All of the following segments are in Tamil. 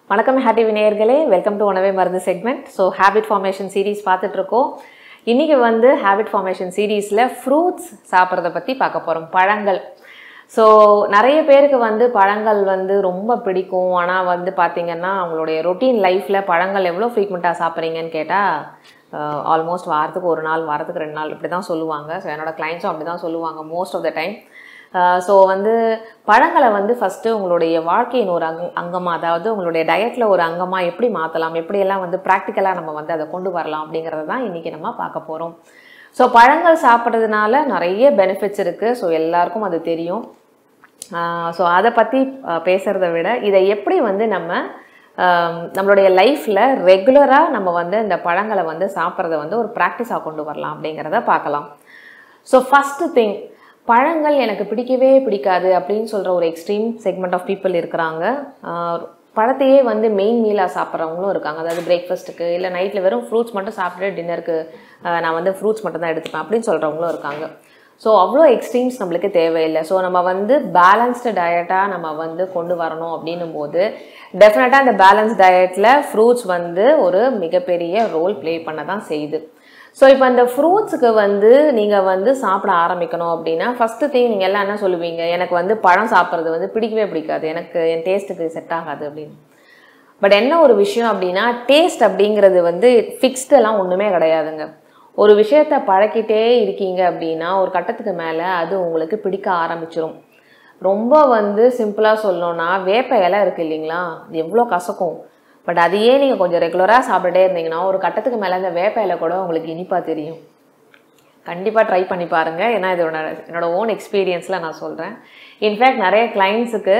வணக்கம் ஹாப்பி விநேயர்களே வெல்கம் டு உணவே மருந்து segment so habit formation series பார்த்துட்ருக்கோம் இன்றைக்கி வந்து ஹேபிட் ஃபார்மேஷன் சீரீஸில் ஃப்ரூட்ஸ் சாப்பிட்றத பற்றி பார்க்க போகிறோம் பழங்கள் ஸோ நிறைய பேருக்கு வந்து பழங்கள் வந்து ரொம்ப பிடிக்கும் ஆனால் வந்து பார்த்திங்கன்னா அவங்களுடைய ரொட்டீன் லைஃப்பில் பழங்கள் எவ்வளோ ஃப்ரீக்வெண்ட்டாக சாப்பிட்றீங்கன்னு கேட்டால் ஆல்மோஸ்ட் வாரத்துக்கு ஒரு நாள் வாரத்துக்கு ரெண்டு நாள் இப்படி தான் சொல்லுவாங்க ஸோ என்னோட கிளைண்ட்ஸும் அப்படி தான் சொல்லுவாங்க most of the time so வந்து பழங்களை வந்து ஃபஸ்ட்டு உங்களுடைய வாழ்க்கையின் ஒரு அங் அங்கமாக அதாவது உங்களுடைய டயட்டில் ஒரு அங்கமாக எப்படி மாற்றலாம் எப்படியெல்லாம் வந்து ப்ராக்டிக்கலாக நம்ம வந்து அதை கொண்டு வரலாம் அப்படிங்கிறத தான் இன்றைக்கி நம்ம பார்க்க போகிறோம் ஸோ பழங்கள் சாப்பிட்றதுனால நிறைய பெனிஃபிட்ஸ் இருக்குது ஸோ எல்லாருக்கும் அது தெரியும் ஸோ அதை பற்றி பேசுகிறத விட இதை எப்படி வந்து நம்ம நம்மளுடைய லைஃப்பில் ரெகுலராக நம்ம வந்து இந்த பழங்களை வந்து சாப்பிட்றத வந்து ஒரு ப்ராக்டிஸாக கொண்டு வரலாம் அப்படிங்கிறத பார்க்கலாம் ஸோ ஃபஸ்ட்டு திங் பழங்கள் எனக்கு பிடிக்கவே பிடிக்காது அப்படின்னு சொல்கிற ஒரு எக்ஸ்ட்ரீம் செக்மெண்ட் ஆஃப் பீப்புள் இருக்கிறாங்க பழத்தையே வந்து மெயின் மீலாக சாப்பிட்றவங்களும் இருக்காங்க அதாவது பிரேக்ஃபாஸ்ட்டுக்கு இல்லை நைட்டில் வெறும் ஃப்ரூட்ஸ் மட்டும் சாப்பிட்டுட்டு டின்னருக்கு நான் வந்து ஃப்ரூட்ஸ் மட்டும் தான் எடுத்துப்பேன் அப்படின்னு சொல்கிறவங்களும் இருக்காங்க ஸோ அவ்வளோ எக்ஸ்ட்ரீம்ஸ் நம்மளுக்கு தேவையில்லை ஸோ நம்ம வந்து பேலன்ஸ்டு டயட்டாக நம்ம வந்து கொண்டு வரணும் அப்படின்னும் போது டெஃபினட்டாக அந்த பேலன்ஸ் டயட்டில் ஃப்ரூட்ஸ் வந்து ஒரு மிகப்பெரிய ரோல் ப்ளே பண்ண தான் செய்யுது ஸோ இப்போ அந்த ஃப்ரூட்ஸுக்கு வந்து நீங்கள் வந்து சாப்பிட ஆரம்பிக்கணும் அப்படின்னா ஃபஸ்ட்டு திங் நீங்கள் எல்லாம் என்ன சொல்லுவீங்க எனக்கு வந்து பழம் சாப்பிட்றது வந்து பிடிக்கவே பிடிக்காது எனக்கு என் டேஸ்ட்டுக்கு செட் ஆகாது அப்படின்னு பட் என்ன ஒரு விஷயம் அப்படின்னா டேஸ்ட் அப்படிங்கிறது வந்து ஃபிக்ஸ்டெல்லாம் ஒன்றுமே கிடையாதுங்க ஒரு விஷயத்த பழக்கிட்டே இருக்கீங்க அப்படின்னா ஒரு கட்டத்துக்கு மேலே அது உங்களுக்கு பிடிக்க ஆரம்பிச்சிடும் ரொம்ப வந்து சிம்பிளாக சொல்லணும்னா வேப்ப இலை இருக்குது இல்லைங்களா எவ்வளோ கசக்கும் பட் அதையே நீங்கள் கொஞ்சம் ரெகுலராக சாப்பிட்டுட்டே இருந்தீங்கன்னா ஒரு கட்டத்துக்கு மேலே அந்த வேப்ப இலை கூட உங்களுக்கு இனிப்பாக தெரியும் கண்டிப்பாக ட்ரை பண்ணி பாருங்கள் ஏன்னா இதோட என்னோடய ஓன் எக்ஸ்பீரியன்ஸில் நான் சொல்கிறேன் இன்ஃபேக்ட் நிறைய கிளைண்ட்ஸுக்கு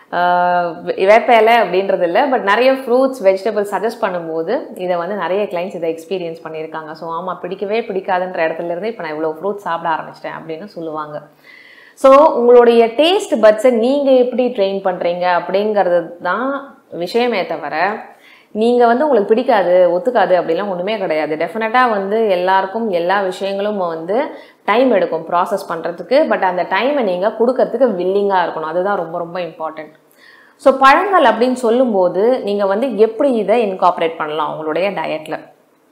வேப்ப இலை அப்படின்றது இல்லை பட் நிறைய ஃப்ரூட்ஸ் வெஜிடபிள்ஸ் சஜஸ்ட் பண்ணும்போது இதை வந்து நிறைய கிளைண்ட்ஸ் இதை எக்ஸ்பீரியன்ஸ் பண்ணியிருக்காங்க ஸோ ஆமாம் பிடிக்கவே பிடிக்காதுன்ற இடத்துலேருந்து இப்போ நான் இவ்வளோ ஃப்ரூட்ஸ் சாப்பிட ஆரம்பிச்சிட்டேன் அப்படின்னு சொல்லுவாங்க ஸோ உங்களுடைய டேஸ்ட் பட்ஸை நீங்கள் எப்படி ட்ரெயின் பண்ணுறீங்க அப்படிங்கிறது தான் விஷயமே தவிர நீங்கள் வந்து உங்களுக்கு பிடிக்காது ஒத்துக்காது அப்படிலாம் ஒன்றுமே கிடையாது டெஃபினட்டாக வந்து எல்லாருக்கும் எல்லா விஷயங்களும் வந்து டைம் எடுக்கும் ப்ராசஸ் பண்ணுறதுக்கு பட் அந்த டைமை நீங்கள் கொடுக்கறதுக்கு வில்லிங்காக இருக்கணும் அதுதான் ரொம்ப ரொம்ப இம்பார்ட்டண்ட் ஸோ பழங்கள் அப்படின்னு சொல்லும்போது நீங்கள் வந்து எப்படி இதை இன்காப்ரேட் பண்ணலாம் உங்களுடைய டயட்டில்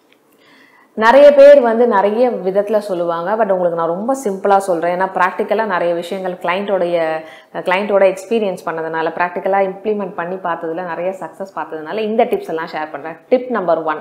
நிறைய பேர் வந்து நிறைய விதத்தில் சொல்லுவாங்க பட் உங்களுக்கு நான் ரொம்ப சிம்பிளாக சொல்கிறேன் ஏன்னா ப்ராக்டிக்கலாக நிறைய விஷயங்கள் கிளைண்ட்டோடைய கிளைண்ட்டோட எக்ஸ்பீரியன்ஸ் பண்ணதுனால ப்ராக்டிக்கலாக இம்ப்ளிமெண்ட் பண்ணி பார்த்ததுல நிறைய சக்ஸஸ் பார்த்ததுனால இந்த டிப்ஸ் எல்லாம் ஷேர் பண்ணுறேன் டிப் நம்பர் ஒன்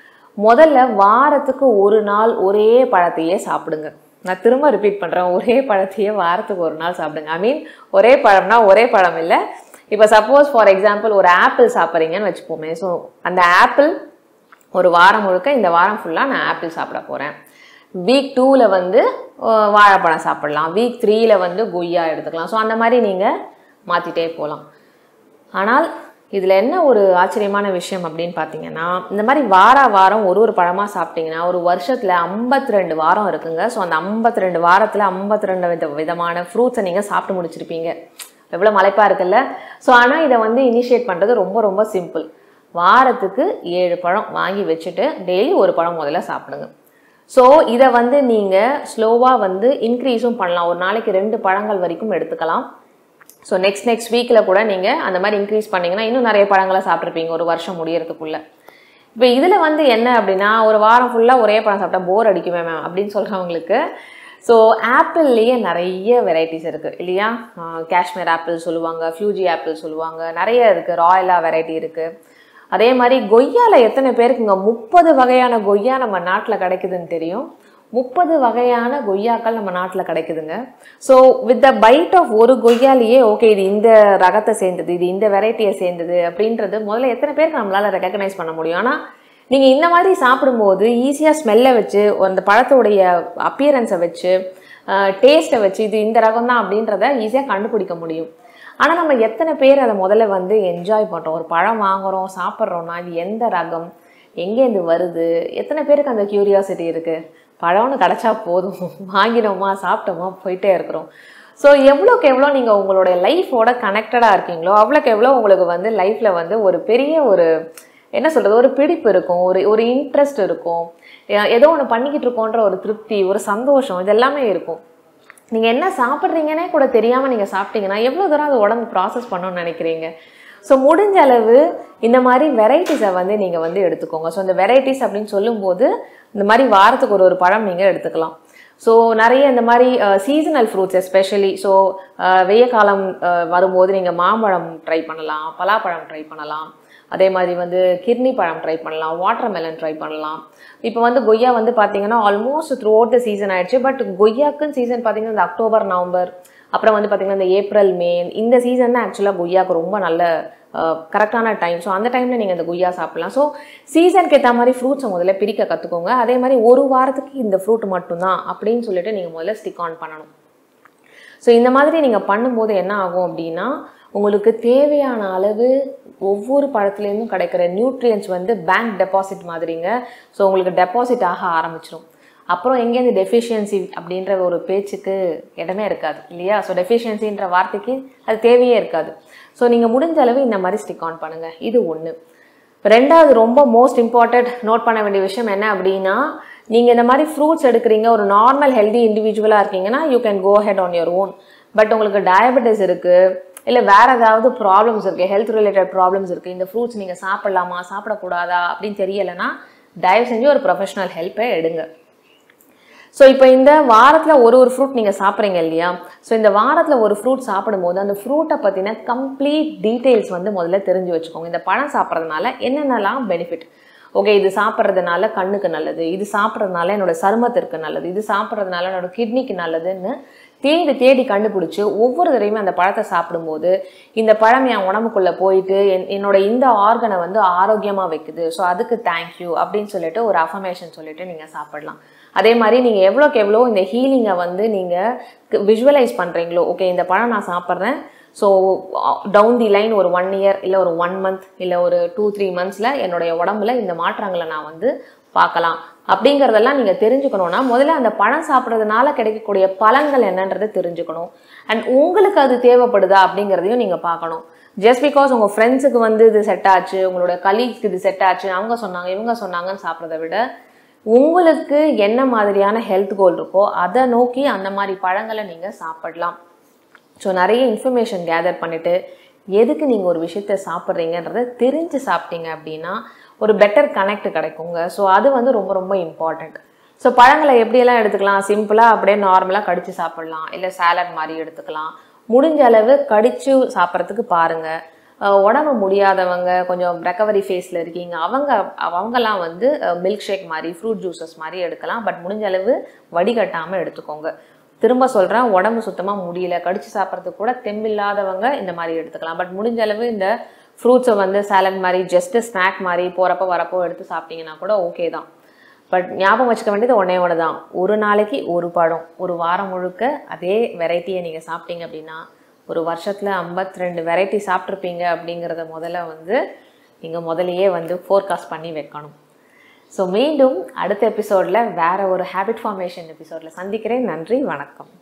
முதல்ல வாரத்துக்கு ஒரு நாள் ஒரே பழத்தையே சாப்பிடுங்க நான் திரும்ப ரிப்பீட் பண்ணுறேன் ஒரே பழத்தையே வாரத்துக்கு ஒரு நாள் சாப்பிடுங்க ஐ மீன் ஒரே பழம்னா ஒரே பழம் இல்லை இப்போ சப்போஸ் ஃபார் எக்ஸாம்பிள் ஒரு ஆப்பிள் சாப்பிட்றீங்கன்னு வச்சுப்போமே ஸோ அந்த ஆப்பிள் ஒரு வாரம் முழுக்க இந்த வாரம் ஃபுல்லாக நான் ஆப்பிள் சாப்பிட போகிறேன் வீக் டூவில் வந்து வாழைப்பழம் சாப்பிட்லாம் வீக் த்ரீயில் வந்து கொய்யா எடுத்துக்கலாம் ஸோ அந்த மாதிரி நீங்கள் மாற்றிட்டே போகலாம் ஆனால் இதில் என்ன ஒரு ஆச்சரியமான விஷயம் அப்படின்னு பார்த்தீங்கன்னா இந்த மாதிரி வார வாரம் ஒரு ஒரு பழமாக சாப்பிட்டீங்கன்னா ஒரு வருஷத்தில் ஐம்பத்தி ரெண்டு வாரம் இருக்குங்க ஸோ அந்த ஐம்பத்தி ரெண்டு வாரத்தில் ஐம்பத்தி ரெண்டு வித விதமான ஃப்ரூட்ஸை நீங்கள் சாப்பிட்டு முடிச்சிருப்பீங்க எவ்வளோ மலைப்பாக இருக்குல்ல ஸோ ஆனால் இதை வந்து இனிஷியேட் பண்ணுறது ரொம்ப ரொம்ப சிம்பிள் வாரத்துக்கு ஏழு பழம் வாங்கி வச்சுட்டு டெய்லி ஒரு பழம் முதல்ல சாப்பிடுங்க ஸோ இதை வந்து நீங்கள் ஸ்லோவாக வந்து இன்க்ரீஸும் பண்ணலாம் ஒரு நாளைக்கு ரெண்டு பழங்கள் வரைக்கும் எடுத்துக்கலாம் ஸோ நெக்ஸ்ட் நெக்ஸ்ட் வீக்கில் கூட நீங்கள் அந்த மாதிரி இன்க்ரீஸ் பண்ணிங்கன்னா இன்னும் நிறைய பழங்களை சாப்பிட்ருப்பீங்க ஒரு வருஷம் முடியறதுக்குள்ளே இப்போ இதில் வந்து என்ன அப்படின்னா ஒரு வாரம் ஃபுல்லாக ஒரே பழம் சாப்பிட்டா போர் அடிக்குமே மேம் அப்படின்னு சொல்கிறவங்களுக்கு ஸோ ஆப்பிள்லேயே நிறைய வெரைட்டிஸ் இருக்குது இல்லையா காஷ்மீர் ஆப்பிள் சொல்லுவாங்க ஃப்யூஜி ஆப்பிள் சொல்லுவாங்க நிறைய இருக்குது ராயலா வெரைட்டி இருக்குது அதே மாதிரி கொய்யாவில் எத்தனை பேருக்குங்க முப்பது வகையான கொய்யா நம்ம நாட்டில் கிடைக்குதுன்னு தெரியும் முப்பது வகையான கொய்யாக்கள் நம்ம நாட்டில் கிடைக்குதுங்க so with the bite of ஒரு கொய்யாலேயே ஓகே இது இந்த ரகத்தை சேர்ந்தது இது இந்த வெரைட்டியை சேர்ந்தது அப்படின்றது முதல்ல எத்தனை பேருக்கு நம்மளால் ரெக்கக்னைஸ் பண்ண முடியும் ஆனால் நீங்கள் இந்த மாதிரி சாப்பிடும்போது ஈஸியாக ஸ்மெல்லை வச்சு அந்த பழத்தோடைய அப்பியரன்ஸை வச்சு டேஸ்ட்டை வச்சு இது இந்த ரகம் தான் அப்படின்றத ஈஸியாக கண்டுபிடிக்க முடியும் ஆனால் நம்ம எத்தனை பேர் அதை முதல்ல வந்து என்ஜாய் பண்ணுறோம் ஒரு பழம் வாங்குகிறோம் சாப்பிட்றோன்னா இது எந்த ரகம் எங்கேருந்து வருது எத்தனை பேருக்கு அந்த க்யூரியாசிட்டி இருக்குது பழம்னு கிடச்சா போதும் வாங்கினோமா சாப்பிட்டோமா போயிட்டே இருக்கிறோம் ஸோ எவ்வளோக்கு எவ்வளோ நீங்கள் உங்களுடைய லைஃபோட கனெக்டடாக இருக்கீங்களோ அவ்வளோக்கு எவ்வளோ உங்களுக்கு வந்து லைஃப்பில் வந்து ஒரு பெரிய ஒரு என்ன சொல்கிறது ஒரு பிடிப்பு இருக்கும் ஒரு ஒரு இன்ட்ரெஸ்ட் இருக்கும் ஏதோ ஒன்று பண்ணிக்கிட்டு இருக்கோன்ற ஒரு திருப்தி ஒரு சந்தோஷம் இது எல்லாமே இருக்கும் நீங்கள் என்ன சாப்பிட்றீங்கன்னே கூட தெரியாமல் நீங்கள் சாப்பிட்டீங்கன்னா எவ்வளோ தூரம் அது உடம்பு ப்ராசஸ் பண்ணணும்னு நினைக்கிறீங்க ஸோ முடிஞ்ச அளவு இந்த மாதிரி வெரைட்டிஸை வந்து நீங்கள் வந்து எடுத்துக்கோங்க ஸோ இந்த வெரைட்டிஸ் அப்படின்னு சொல்லும்போது இந்த மாதிரி வாரத்துக்கு ஒரு ஒரு பழம் நீங்கள் எடுத்துக்கலாம் ஸோ நிறைய இந்த மாதிரி சீசனல் ஃப்ரூட்ஸ் எஸ்பெஷலி ஸோ வெய்ய காலம் அஹ், வரும்போது நீங்கள் மாம்பழம் ட்ரை பண்ணலாம் பலாப்பழம் ட்ரை பண்ணலாம் அதே மாதிரி வந்து கிர்னி பழம் ட்ரை பண்ணலாம் வாட்டர் மெலன் ட்ரை பண்ணலாம் இப்போ வந்து கொய்யா வந்து பார்த்தீங்கன்னா almost throughout the season ஆயிடுச்சு பட் கொய்யாக்குன்னு சீசன் பார்த்தீங்கன்னா இந்த அக்டோபர் நவம்பர் அப்புறம் வந்து பார்த்தீங்கன்னா இந்த ஏப்ரல் மே இந்த சீசன் தான் ஆக்சுவலாக கொய்யாக்கு ரொம்ப நல்ல கரெக்டான டைம் ஸோ அந்த டைமில் நீங்கள் இந்த கொய்யா சாப்பிடலாம் ஸோ சீசனுக்கு ஏற்ற மாதிரி ஃப்ரூட்ஸை முதல்ல பிரிக்க கற்றுக்கோங்க அதே மாதிரி ஒரு வாரத்துக்கு இந்த ஃப்ரூட் மட்டும்தான் அப்படின்னு சொல்லிட்டு நீங்கள் முதல்ல ஸ்டிக் ஆன் பண்ணணும் ஸோ இந்த மாதிரி நீங்கள் பண்ணும்போது என்ன ஆகும் அப்படின்னா உங்களுக்கு தேவையான அளவு ஒவ்வொரு பழத்துலேருந்தும் கிடைக்கிற நியூட்ரியன்ஸ் வந்து பேங்க் டெபாசிட் மாதிரிங்க ஸோ உங்களுக்கு டெபாசிட் ஆக ஆரம்பிச்சிடும் அப்புறம் எங்கேருந்து டெஃபிஷியன்சி அப்படின்ற ஒரு பேச்சுக்கு இடமே இருக்காது இல்லையா ஸோ டெஃபிஷியன்சின்ற வார்த்தைக்கு அது தேவையே இருக்காது ஸோ நீங்கள் முடிஞ்ச அளவு இந்த மாதிரி ஸ்டிக் ஆன் பண்ணுங்கள் இது ஒன்று ரெண்டாவது ரொம்ப மோஸ்ட் இம்பார்ட்டண்ட் நோட் பண்ண வேண்டிய விஷயம் என்ன அப்படின்னா நீங்கள் இந்த மாதிரி ஃப்ரூட்ஸ் எடுக்கிறீங்க ஒரு நார்மல் ஹெல்தி இண்டிவிஜுவலாக இருக்கீங்கன்னா you can go ahead on your own but உங்களுக்கு டயபெட்டிஸ் இருக்குது இல்லை வேற ஏதாவது ப்ராப்ளம்ஸ் இருக்குது ஹெல்த் ரிலேட்டட் ப்ராப்ளம்ஸ் இருக்குது இந்த ஃப்ரூட்ஸ் நீங்கள் சாப்பிடலாமா சாப்பிடக்கூடாதா அப்படின்னு தெரியலைன்னா தயவு செஞ்சு ஒரு ப்ரொஃபஷனல் ஹெல்ப்பை எடுங்க ஸோ இப்போ இந்த வாரத்தில் ஒரு ஒரு ஃப்ரூட் நீங்கள் சாப்பிட்றீங்க இல்லையா ஸோ இந்த வாரத்தில் ஒரு ஃப்ரூட் சாப்பிடும்போது அந்த ஃப்ரூட்டை பற்றின கம்ப்ளீட் டீட்டெயில்ஸ் வந்து முதல்ல தெரிஞ்சு வச்சுக்கோங்க இந்த பழம் சாப்பிட்றதுனால என்னென்னலாம் பெனிஃபிட் ஓகே இது சாப்பிட்றதுனால கண்ணுக்கு நல்லது இது சாப்பிட்றதுனால என்னோட சருமத்திற்கு நல்லது இது சாப்பிட்றதுனால என்னோட கிட்னிக்கு நல்லதுன்னு தேடி தேடி கண்டுபிடிச்சி ஒவ்வொரு தடவையுமே அந்த பழத்தை சாப்பிடும்போது இந்த பழம் என் உடம்புக்குள்ளே போயிட்டு என் என்னோட இந்த ஆர்கனை வந்து ஆரோக்கியமாக வைக்குது ஸோ அதுக்கு தேங்க்யூ அப்படின்னு சொல்லிட்டு ஒரு அஃபர்மேஷன் சொல்லிட்டு நீங்கள் சாப்பிடலாம் அதே மாதிரி நீங்கள் எவ்வளோக்கு எவ்வளோ இந்த ஹீலிங்கை வந்து நீங்கள் விஷுவலைஸ் பண்ணுறீங்களோ ஓகே இந்த பழம் நான் சாப்பிட்றேன் ஸோ டவுன் தி லைன் ஒரு ஒன் இயர் இல்லை ஒரு ஒன் மந்த் இல்லை ஒரு டூ த்ரீ மந்த்ஸில் என்னுடைய உடம்புல இந்த மாற்றங்களை நான் வந்து பார்க்கலாம் அப்படிங்கிறதெல்லாம் நீங்கள் தெரிஞ்சுக்கணும்னா முதல்ல அந்த பழம் சாப்பிட்றதுனால கிடைக்கக்கூடிய பலன்கள் என்னன்றதை தெரிஞ்சுக்கணும் அண்ட் உங்களுக்கு அது தேவைப்படுதா அப்படிங்கிறதையும் நீங்கள் பார்க்கணும் ஜஸ்ட் பிகாஸ் உங்கள் ஃப்ரெண்ட்ஸுக்கு வந்து இது செட் ஆச்சு உங்களோட கலீக்ஸ்க்கு இது செட் ஆச்சு அவங்க சொன்னாங்க இவங்க சொன்னாங்கன்னு சாப்பிட்றத விட உங்களுக்கு என்ன மாதிரியான ஹெல்த் கோல் இருக்கோ அதை நோக்கி அந்த மாதிரி பழங்களை நீங்கள் சாப்பிடலாம் ஸோ நிறைய இன்ஃபர்மேஷன் கேதர் பண்ணிவிட்டு எதுக்கு நீங்கள் ஒரு விஷயத்த சாப்பிட்றீங்கன்றதை தெரிஞ்சு சாப்பிட்டீங்க அப்படின்னா ஒரு பெட்டர் கனெக்ட் கிடைக்குங்க ஸோ அது வந்து ரொம்ப ரொம்ப இம்பார்ட்டண்ட் ஸோ பழங்களை எப்படியெல்லாம் எடுத்துக்கலாம் சிம்பிளாக அப்படியே நார்மலாக கடித்து சாப்பிடலாம் இல்லை சாலட் மாதிரி எடுத்துக்கலாம் முடிஞ்ச அளவு கடித்து சாப்பிட்றதுக்கு பாருங்கள் உடம்பு முடியாதவங்க கொஞ்சம் ரெக்கவரி ஃபேஸில் இருக்கீங்க அவங்க அவங்கெல்லாம் வந்து மில்க் ஷேக் மாதிரி ஃப்ரூட் ஜூஸஸ் மாதிரி எடுக்கலாம் பட் முடிஞ்ச அளவு வடிகட்டாமல் எடுத்துக்கோங்க திரும்ப சொல்கிறேன் உடம்பு சுத்தமாக முடியல கடிச்சு சாப்பிட்றதுக்கு கூட தெம்பில்லாதவங்க இந்த மாதிரி எடுத்துக்கலாம் பட் முடிஞ்ச அளவு இந்த ஃப்ரூட்ஸை வந்து சாலட் மாதிரி ஜஸ்ட் ஸ்நாக் மாதிரி போகிறப்போ வரப்போ எடுத்து சாப்பிட்டீங்கன்னா கூட ஓகே தான் பட் ஞாபகம் வச்சுக்க வேண்டியது ஒன்றே ஒன்று தான் ஒரு நாளைக்கு ஒரு பழம் ஒரு வாரம் முழுக்க அதே வெரைட்டியை நீங்கள் சாப்பிட்டீங்க அப்படின்னா ஒரு வருஷத்தில் 52 ரெண்டு வெரைட்டி சாப்பிட்ருப்பீங்க அப்படிங்கிறத முதல்ல வந்து நீங்கள் முதலையே வந்து ஃபோர்காஸ்ட் பண்ணி வைக்கணும் ஸோ மீண்டும் அடுத்த எபிசோடில் வேற ஒரு ஹேபிட் ஃபார்மேஷன் எபிசோடில் சந்திக்கிறேன் நன்றி வணக்கம்